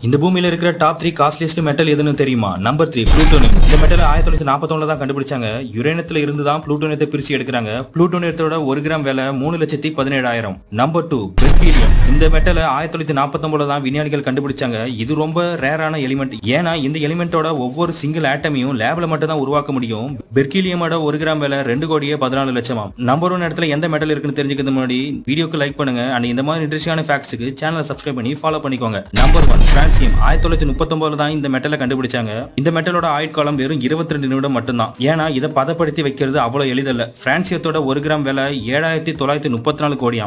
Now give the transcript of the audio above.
இந்த பூமியில இருக்கிற டாப் த்ரீ காஸ்ட்லியஸ்ட் மெட்டல் எதுன்னு தெரியுமா நம்பர் த்ரீ புளூட்டோனியம் இந்த மெட்டல் ஆயிரத்தி தொள்ளாயிரத்தி நாற்பத்தொன்னுல தான் கண்டுபிடிச்சாங்க யுரேனத்துல இருந்து தான் புளூட்டோனியத்தை பிரிச்சு எடுக்கிறாங்க புளூட்டோனியத்தோட ஒரு கிராம் விலை மூணு லட்சத்தி பதினேழாயிரம் நம்பர் டூ பெர்கீலியம் இந்த மெட்டலை ஆயிரத்தி தொள்ளாயிரத்தி நாற்பத்தொன்பதுல தான் விஞ்ஞானிகள் கண்டுபிடிச்சாங்க இது ரொம்ப ரேரான எலிமெண்ட் ஏன்னா இந்த எலிமெண்டோட ஒவ்வொரு சிங்கிள் ஆட்டமையும் லேப்ல மட்டும் தான் உருவாக்க முடியும் பெர்கீலியமோட ஒரு கிராம் விலை ரெண்டு கோடியே பதினாலு லட்சமாம் நம்பர் ஒன் இடத்துல எந்த மெட்டல் இருக்குன்னு தெரிஞ்சுக்கிறது முன்னாடி வீடியோக்கு லைக் பண்ணுங்க அண்ட் இந்த மாதிரி இன்ட்ரெஸ்டான ஃபேக்ட்ஸுக்கு சேனலை சப்ஸ்கிரைப் பண்ணி ஃபாலோ பண்ணிக்கோங்க நம்பர் ஒன் பிரான்சியம் ஆயிரத்தி தொள்ளாயிரத்தி முப்பத்தொன்பதுல தான் இந்த மெட்டலை கண்டுபிடிச்சாங்க இந்த மெட்டலோட ஆயுட்காலம் வெறும் இருபத்தி ரெண்டு நிமிடம் மட்டும்தான் ஏன்னா இதை பதப்படுத்தி வைக்கிறது அவ்வளவு எளிதல்ல பிரான்சியத்தோட ஒரு கிராம் விலை ஏழாயிரத்தி தொள்ளாயிரத்தி முப்பத்தி நாலு கோடியாம்